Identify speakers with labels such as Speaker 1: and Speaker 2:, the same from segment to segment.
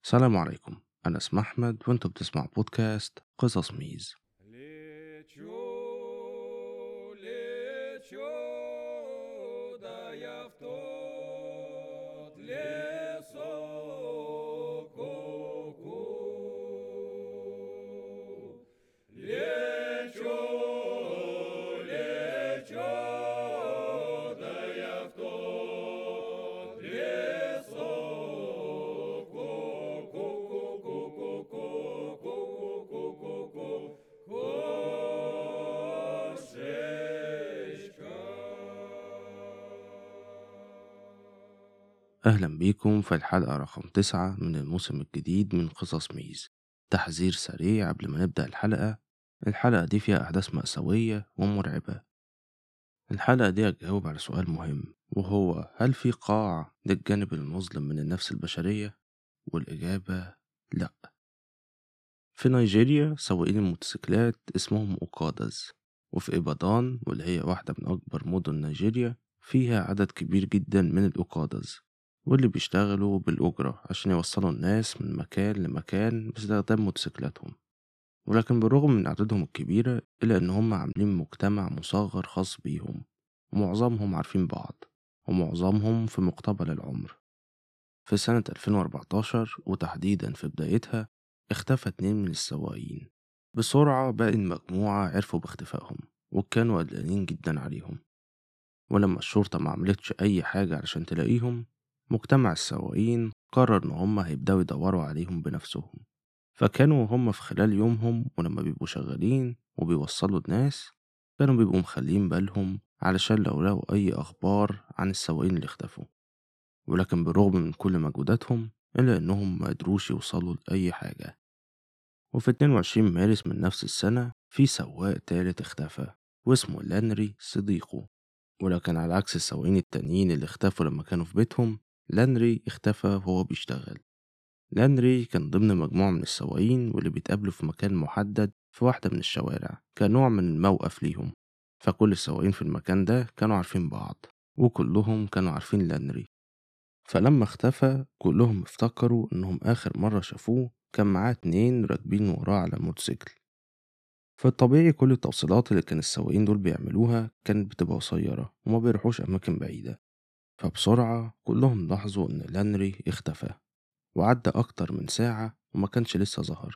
Speaker 1: السلام عليكم أنا اسمي أحمد وأنتوا بتسمعوا بودكاست قصص ميز
Speaker 2: Лечу, лечу, да я в тот лесок ку-ку. Лечу, лечу, да я в тот лесок ку-ку-ку-ку-ку-ку-ку-ку-ку-ку.
Speaker 1: أهلا بيكم في الحلقة رقم تسعة من الموسم الجديد من قصص ميز تحذير سريع قبل ما نبدأ الحلقة الحلقة دي فيها أحداث مأساوية ومرعبة الحلقة دي هتجاوب على سؤال مهم وهو هل في قاع للجانب المظلم من النفس البشرية؟ والإجابة لأ في نيجيريا سواقين الموتوسيكلات اسمهم أوكادز وفي إبادان واللي هي واحدة من أكبر مدن نيجيريا فيها عدد كبير جدا من الأوكادز واللي بيشتغلوا بالأجرة عشان يوصلوا الناس من مكان لمكان باستخدام موتوسيكلاتهم ولكن بالرغم من عددهم الكبيرة إلا إن هم عاملين مجتمع مصغر خاص بيهم ومعظمهم عارفين بعض ومعظمهم في مقتبل العمر في سنة 2014 وتحديدا في بدايتها اختفى اتنين من السواقين بسرعة باقي المجموعة عرفوا باختفائهم وكانوا قلقانين جدا عليهم ولما الشرطة ما عملتش أي حاجة علشان تلاقيهم مجتمع السواقين قرر إن هما هيبدأوا يدوروا عليهم بنفسهم فكانوا هما في خلال يومهم ولما بيبقوا شغالين وبيوصلوا الناس كانوا بيبقوا مخلين بالهم علشان لو لقوا أي أخبار عن السواقين اللي اختفوا ولكن بالرغم من كل مجهوداتهم إلا إنهم ما قدروش يوصلوا لأي حاجة وفي 22 مارس من نفس السنة في سواق تالت اختفى واسمه لانري صديقه ولكن على عكس السواقين التانيين اللي اختفوا لما كانوا في بيتهم لانري اختفى وهو بيشتغل لانري كان ضمن مجموعة من السواقين واللي بيتقابلوا في مكان محدد في واحدة من الشوارع كنوع من الموقف ليهم فكل السواقين في المكان ده كانوا عارفين بعض وكلهم كانوا عارفين لانري فلما اختفى كلهم افتكروا انهم اخر مرة شافوه كان معاه اتنين راكبين وراه على موتوسيكل في الطبيعي كل التوصيلات اللي كان السواقين دول بيعملوها كانت بتبقى قصيرة وما بيروحوش أماكن بعيدة فبسرعة كلهم لاحظوا إن لانري اختفى وعدى أكتر من ساعة وما كانش لسه ظهر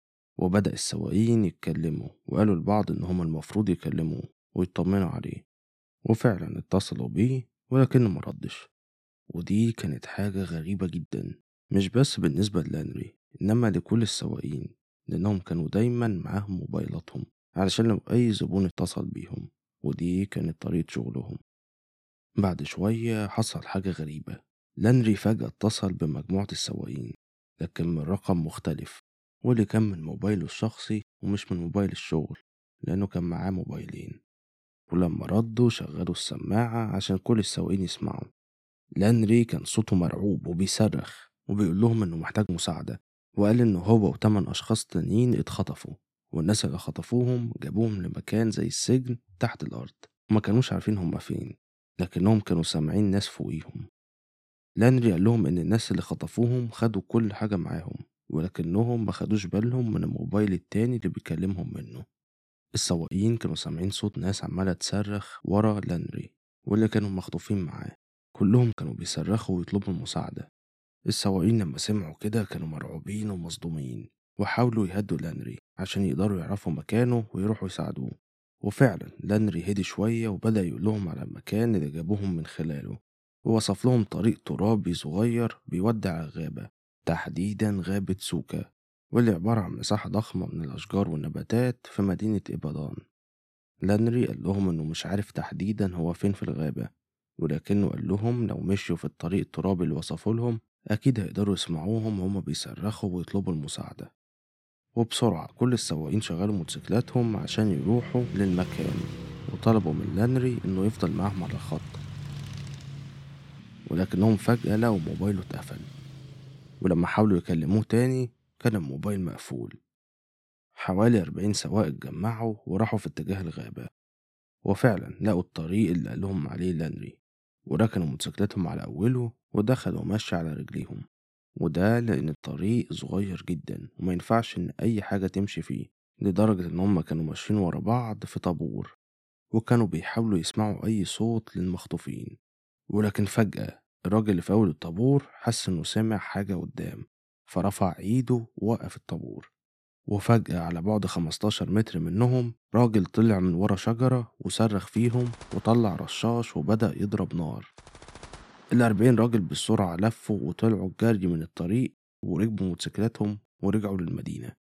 Speaker 1: وبدأ السواقين يتكلموا وقالوا لبعض إن هما المفروض يكلموه ويطمنوا عليه وفعلا اتصلوا بيه ولكنه مردش ودي كانت حاجة غريبة جدا مش بس بالنسبة للانري إنما لكل السواقين لأنهم كانوا دايما معاهم موبايلاتهم علشان لو أي زبون اتصل بيهم ودي كانت طريقة شغلهم بعد شوية حصل حاجة غريبة لانري فجأة اتصل بمجموعة السواقين لكن من رقم مختلف واللي كان من موبايله الشخصي ومش من موبايل الشغل لأنه كان معاه موبايلين ولما ردوا شغلوا السماعة عشان كل السواقين يسمعوا لانري كان صوته مرعوب وبيصرخ وبيقول لهم إنه محتاج مساعدة وقال إنه هو وتمن أشخاص تانيين اتخطفوا والناس اللي خطفوهم جابوهم لمكان زي السجن تحت الأرض وما كانوش عارفين هما فين لكنهم كانوا سامعين ناس فوقيهم لانري قال لهم إن الناس اللي خطفوهم خدوا كل حاجة معاهم ولكنهم ما خدوش بالهم من الموبايل التاني اللي بيكلمهم منه السواقين كانوا سامعين صوت ناس عمالة تصرخ ورا لانري واللي كانوا مخطوفين معاه كلهم كانوا بيصرخوا ويطلبوا المساعدة السواقين لما سمعوا كده كانوا مرعوبين ومصدومين وحاولوا يهدوا لانري عشان يقدروا يعرفوا مكانه ويروحوا يساعدوه وفعلا لانري هدي شوية وبدأ يقول لهم على المكان اللي جابوهم من خلاله ووصف لهم طريق ترابي صغير بيودي على الغابة تحديدا غابة سوكا واللي عبارة عن مساحة ضخمة من الأشجار والنباتات في مدينة إبادان لانري قال لهم إنه مش عارف تحديدا هو فين في الغابة ولكنه قال لهم لو مشيوا في الطريق الترابي اللي وصفه لهم أكيد هيقدروا يسمعوهم وهما بيصرخوا ويطلبوا المساعدة وبسرعة كل السواقين شغلوا موتوسيكلاتهم عشان يروحوا للمكان وطلبوا من لانري إنه يفضل معاهم على الخط ولكنهم فجأة لقوا موبايله اتقفل ولما حاولوا يكلموه تاني كان الموبايل مقفول حوالي أربعين سواق اتجمعوا وراحوا في اتجاه الغابة وفعلا لقوا الطريق اللي قالهم عليه لانري وركنوا موتوسيكلاتهم على أوله ودخلوا مشي على رجليهم وده لأن الطريق صغير جدا وما ينفعش إن أي حاجة تمشي فيه لدرجة إن هما كانوا ماشيين ورا بعض في طابور وكانوا بيحاولوا يسمعوا أي صوت للمخطوفين ولكن فجأة الراجل اللي في أول الطابور حس إنه سمع حاجة قدام فرفع إيده ووقف الطابور وفجأة على بعد 15 متر منهم راجل طلع من ورا شجرة وصرخ فيهم وطلع رشاش وبدأ يضرب نار الأربعين راجل بالسرعة لفوا وطلعوا جري من الطريق وركبوا موتوسيكلاتهم ورجعوا للمدينة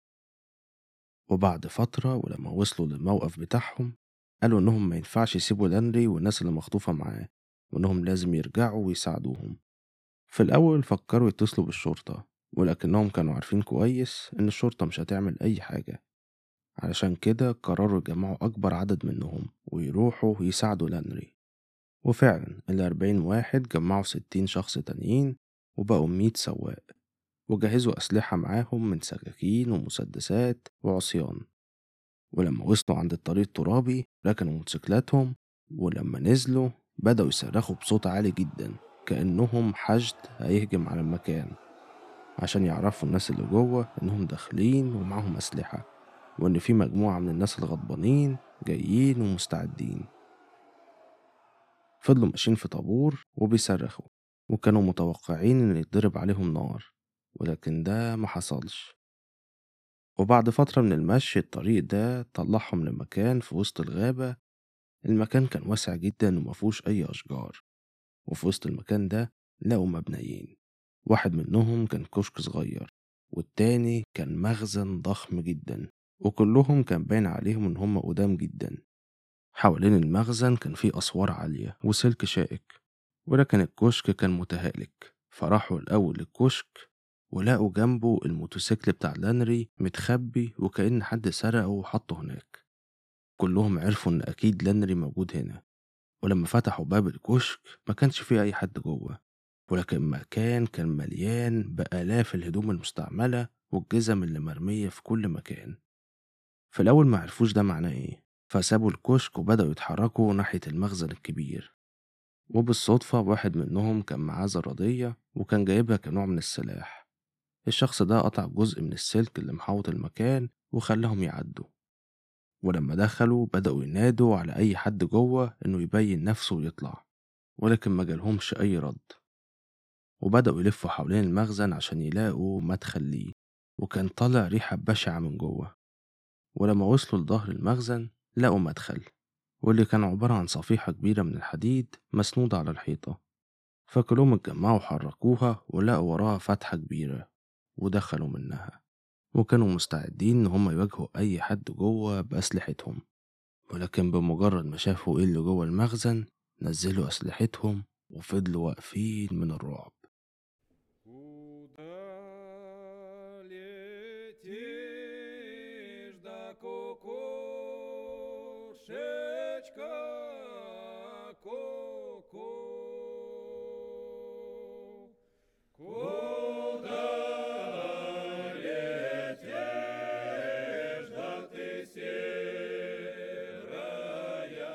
Speaker 1: وبعد فترة ولما وصلوا للموقف بتاعهم قالوا إنهم ما ينفعش يسيبوا لانري والناس اللي مخطوفة معاه وإنهم لازم يرجعوا ويساعدوهم في الأول فكروا يتصلوا بالشرطة ولكنهم كانوا عارفين كويس إن الشرطة مش هتعمل أي حاجة علشان كده قرروا يجمعوا أكبر عدد منهم ويروحوا يساعدوا لانري وفعلا الأربعين واحد جمعوا ستين شخص تانيين وبقوا مية سواق وجهزوا أسلحة معاهم من سكاكين ومسدسات وعصيان ولما وصلوا عند الطريق الترابي ركنوا موتوسيكلاتهم ولما نزلوا بدأوا يصرخوا بصوت عالي جدا كأنهم حشد هيهجم على المكان عشان يعرفوا الناس اللي جوه إنهم داخلين ومعاهم أسلحة وإن في مجموعة من الناس الغضبانين جايين ومستعدين فضلوا ماشيين في طابور وبيصرخوا وكانوا متوقعين إن يتضرب عليهم نار ولكن ده ما حصلش وبعد فترة من المشي الطريق ده طلعهم لمكان في وسط الغابة المكان كان واسع جدا ومفهوش أي أشجار وفي وسط المكان ده لقوا مبنيين واحد منهم كان كشك صغير والتاني كان مخزن ضخم جدا وكلهم كان باين عليهم إن هم قدام جدا حوالين المخزن كان فيه أسوار عالية وسلك شائك ولكن الكشك كان متهالك فراحوا الأول للكشك ولقوا جنبه الموتوسيكل بتاع لانري متخبي وكأن حد سرقه وحطه هناك كلهم عرفوا إن أكيد لانري موجود هنا ولما فتحوا باب الكشك ما كانش فيه أي حد جوه ولكن المكان كان مليان بآلاف الهدوم المستعملة والجزم اللي مرمية في كل مكان في الأول ما عرفوش ده معناه إيه فسابوا الكشك وبدأوا يتحركوا ناحية المخزن الكبير وبالصدفة واحد منهم كان معاه زرادية وكان جايبها كنوع من السلاح الشخص ده قطع جزء من السلك اللي محوط المكان وخلاهم يعدوا ولما دخلوا بدأوا ينادوا على أي حد جوه إنه يبين نفسه ويطلع ولكن ما جالهمش أي رد وبدأوا يلفوا حوالين المخزن عشان يلاقوا مدخل ليه وكان طالع ريحة بشعة من جوه ولما وصلوا لظهر المخزن لقوا مدخل واللي كان عبارة عن صفيحة كبيرة من الحديد مسنودة على الحيطة فكلهم اتجمعوا وحركوها ولقوا وراها فتحة كبيرة ودخلوا منها وكانوا مستعدين إن هم يواجهوا أي حد جوه بأسلحتهم ولكن بمجرد ما شافوا إيه اللي جوه المخزن نزلوا أسلحتهم وفضلوا واقفين من الرعب
Speaker 2: Куда летишь, да кукушечка, ку-ку? Куда летишь, да ты серая,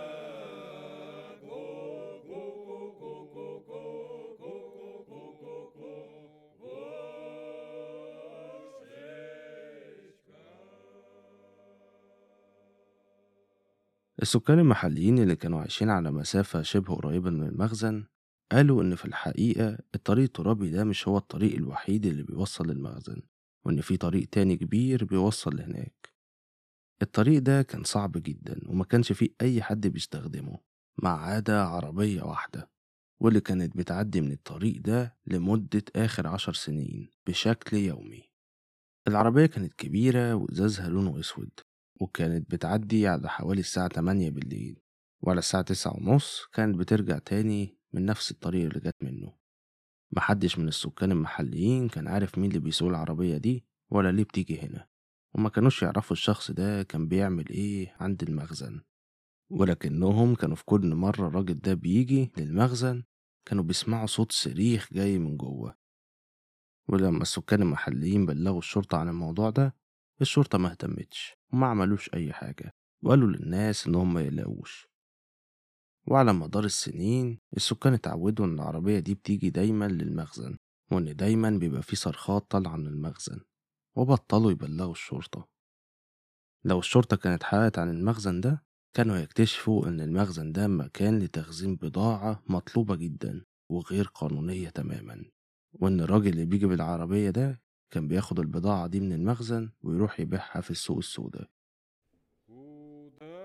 Speaker 1: السكان المحليين اللي كانوا عايشين على مسافة شبه قريبة من المخزن قالوا إن في الحقيقة الطريق الترابي ده مش هو الطريق الوحيد اللي بيوصل للمخزن وإن في طريق تاني كبير بيوصل لهناك الطريق ده كان صعب جدا وما كانش فيه أي حد بيستخدمه ما عدا عربية واحدة واللي كانت بتعدي من الطريق ده لمدة آخر عشر سنين بشكل يومي العربية كانت كبيرة وإزازها لونه أسود وكانت بتعدي على حوالي الساعة 8 بالليل وعلى الساعة تسعة ونص كانت بترجع تاني من نفس الطريق اللي جت منه محدش من السكان المحليين كان عارف مين اللي بيسوق العربية دي ولا ليه بتيجي هنا وما كانوش يعرفوا الشخص ده كان بيعمل ايه عند المخزن ولكنهم كانوا في كل مرة الراجل ده بيجي للمخزن كانوا بيسمعوا صوت صريخ جاي من جوه ولما السكان المحليين بلغوا الشرطة عن الموضوع ده الشرطة ما اهتمتش وما عملوش أي حاجة وقالوا للناس إنهم ما يقلقوش وعلى مدار السنين السكان اتعودوا إن العربية دي بتيجي دايما للمخزن وإن دايما بيبقى فيه صرخات طالعة من المخزن وبطلوا يبلغوا الشرطة لو الشرطة كانت حققت عن المخزن ده كانوا يكتشفوا إن المخزن ده مكان لتخزين بضاعة مطلوبة جدا وغير قانونية تماما وإن الراجل اللي بيجي بالعربية ده كان بياخد البضاعة دي من المخزن ويروح يبيعها في السوق السوداء
Speaker 2: Куда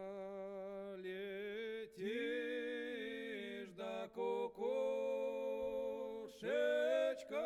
Speaker 2: летишь, да кукушечка,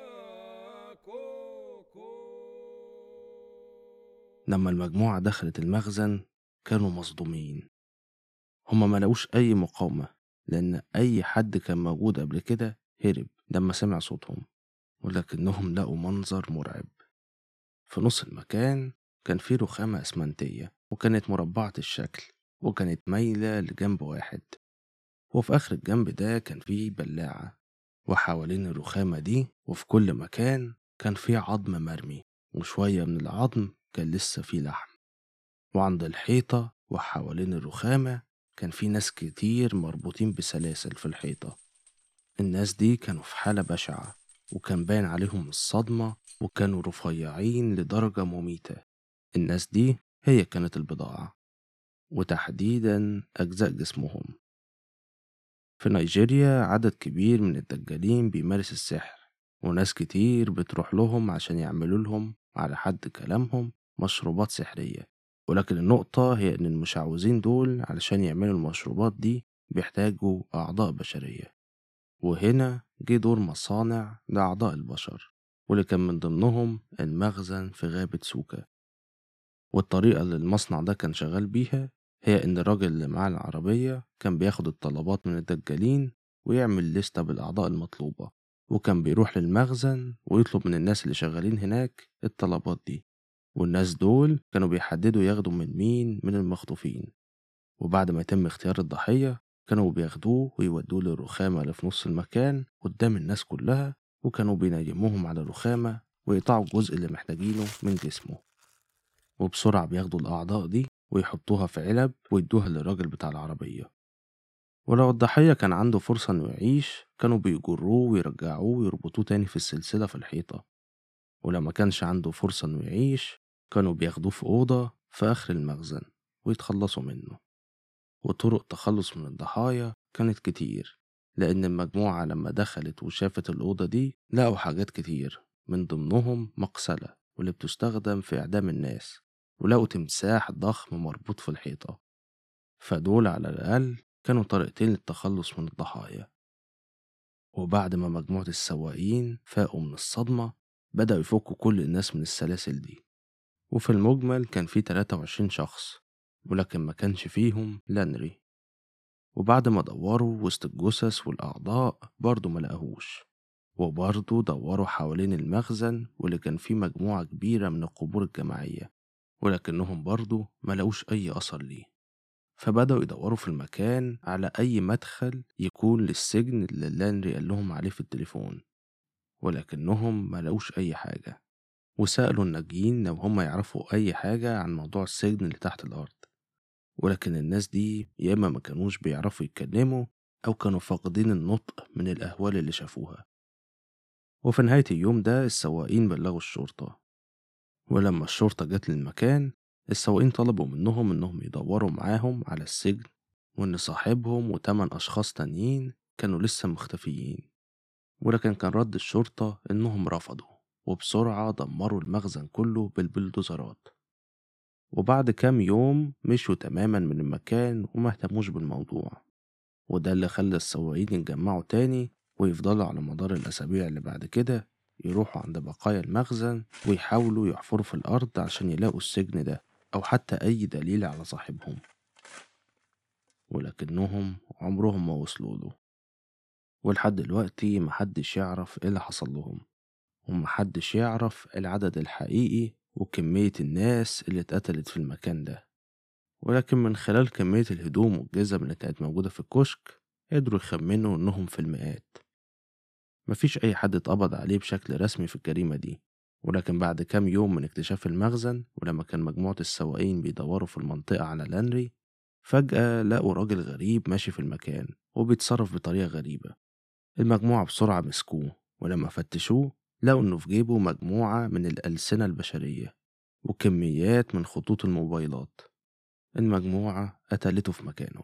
Speaker 2: ку-ку?
Speaker 1: لما المجموعة دخلت المخزن كانوا مصدومين هما ما لقوش أي مقاومة لأن أي حد كان موجود قبل كده هرب لما سمع صوتهم ولكنهم لقوا منظر مرعب في نص المكان كان في رخامة أسمنتية وكانت مربعة الشكل وكانت مايلة لجنب واحد وفي آخر الجنب ده كان فيه بلاعة وحوالين الرخامة دي وفي كل مكان كان فيه عظم مرمي وشوية من العظم كان لسه فيه لحم وعند الحيطة وحوالين الرخامة كان في ناس كتير مربوطين بسلاسل في الحيطة الناس دي كانوا في حالة بشعة وكان باين عليهم الصدمة وكانوا رفيعين لدرجة مميتة الناس دي هي كانت البضاعة وتحديدا أجزاء جسمهم في نيجيريا عدد كبير من الدجالين بيمارس السحر وناس كتير بتروح لهم عشان يعملوا لهم على حد كلامهم مشروبات سحرية ولكن النقطة هي إن المشعوذين دول علشان يعملوا المشروبات دي بيحتاجوا أعضاء بشرية وهنا جه دور مصانع لأعضاء البشر واللي كان من ضمنهم المخزن في غابة سوكا والطريقة اللي المصنع ده كان شغال بيها هي إن الراجل اللي معاه العربية كان بياخد الطلبات من الدجالين ويعمل لستة بالأعضاء المطلوبة وكان بيروح للمخزن ويطلب من الناس اللي شغالين هناك الطلبات دي والناس دول كانوا بيحددوا ياخدوا من مين من المخطوفين وبعد ما يتم اختيار الضحية كانوا بياخدوه ويودوه للرخامة اللي في نص المكان قدام الناس كلها وكانوا بينيموهم على الرخامة ويقطعوا الجزء اللي محتاجينه من جسمه وبسرعة بياخدوا الأعضاء دي ويحطوها في علب ويدوها للراجل بتاع العربية ولو الضحية كان عنده فرصة إنه يعيش كانوا بيجروه ويرجعوه ويربطوه تاني في السلسلة في الحيطة ولما كانش عنده فرصة إنه يعيش كانوا بياخدوه في أوضة في آخر المخزن ويتخلصوا منه وطرق تخلص من الضحايا كانت كتير لأن المجموعة لما دخلت وشافت الأوضة دي لقوا حاجات كتير من ضمنهم مقسلة واللي بتستخدم في إعدام الناس ولقوا تمساح ضخم مربوط في الحيطة فدول على الأقل كانوا طريقتين للتخلص من الضحايا وبعد ما مجموعة السواقين فاقوا من الصدمة بدأوا يفكوا كل الناس من السلاسل دي وفي المجمل كان في 23 شخص ولكن ما كانش فيهم لانري وبعد ما دوروا وسط الجثث والأعضاء برضه ما لقاهوش وبرضه دوروا حوالين المخزن واللي كان فيه مجموعة كبيرة من القبور الجماعية ولكنهم برضه ما لقوش أي أثر ليه فبدأوا يدوروا في المكان على أي مدخل يكون للسجن اللي لانري قال لهم عليه في التليفون ولكنهم ما لقوش أي حاجة وسألوا الناجين لو هم يعرفوا أي حاجة عن موضوع السجن اللي تحت الأرض ولكن الناس دي يا إما ما كانوش بيعرفوا يتكلموا أو كانوا فاقدين النطق من الأهوال اللي شافوها وفي نهاية اليوم ده السواقين بلغوا الشرطة ولما الشرطة جت للمكان السواقين طلبوا منهم إنهم يدوروا معاهم على السجن وإن صاحبهم وتمن أشخاص تانيين كانوا لسه مختفيين ولكن كان رد الشرطة إنهم رفضوا وبسرعة دمروا المخزن كله بالبلدوزرات وبعد كام يوم مشوا تماما من المكان وما اهتموش بالموضوع وده اللي خلى السواقين يتجمعوا تاني ويفضلوا على مدار الأسابيع اللي بعد كده يروحوا عند بقايا المخزن ويحاولوا يحفروا في الأرض عشان يلاقوا السجن ده أو حتى أي دليل على صاحبهم ولكنهم عمرهم ما وصلوا له ولحد دلوقتي محدش يعرف ايه اللي حصل لهم ومحدش يعرف العدد الحقيقي وكمية الناس اللي اتقتلت في المكان ده ولكن من خلال كمية الهدوم والجزم اللي كانت موجودة في الكشك قدروا يخمنوا إنهم في المئات مفيش أي حد اتقبض عليه بشكل رسمي في الجريمة دي ولكن بعد كام يوم من اكتشاف المخزن ولما كان مجموعة السواقين بيدوروا في المنطقة على لانري فجأة لقوا راجل غريب ماشي في المكان وبيتصرف بطريقة غريبة المجموعة بسرعة مسكوه ولما فتشوه لقوا إنه في جيبه مجموعة من الألسنة البشرية وكميات من خطوط الموبايلات المجموعة قتلته في مكانه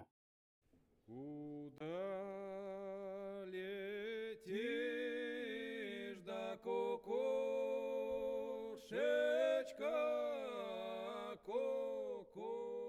Speaker 2: Куда летишь, да кукушечка, ку-ку?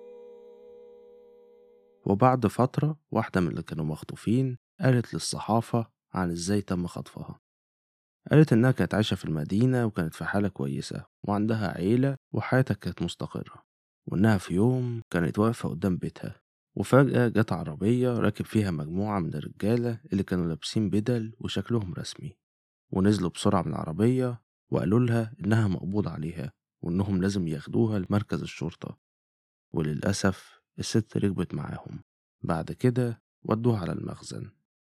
Speaker 1: وبعد فترة واحدة من اللي كانوا مخطوفين قالت للصحافة عن ازاي تم خطفها قالت إنها كانت عايشة في المدينة وكانت في حالة كويسة وعندها عيلة وحياتها كانت مستقرة وإنها في يوم كانت واقفة قدام بيتها وفجأة جت عربية راكب فيها مجموعة من الرجالة اللي كانوا لابسين بدل وشكلهم رسمي ونزلوا بسرعة من العربية وقالوا لها إنها مقبوض عليها وإنهم لازم ياخدوها لمركز الشرطة وللأسف الست ركبت معاهم بعد كده ودوها على المخزن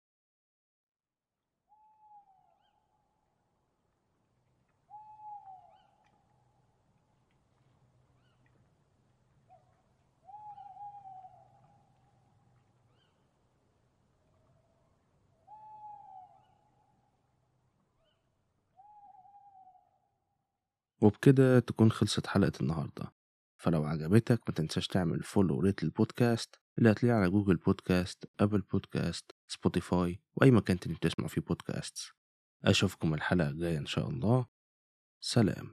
Speaker 1: وبكده تكون خلصت حلقة النهاردة فلو عجبتك ما تنساش تعمل فولو وريت للبودكاست اللي هتلاقيه على جوجل بودكاست أبل بودكاست سبوتيفاي وأي مكان تاني بتسمع فيه بودكاست أشوفكم الحلقة الجاية إن شاء الله سلام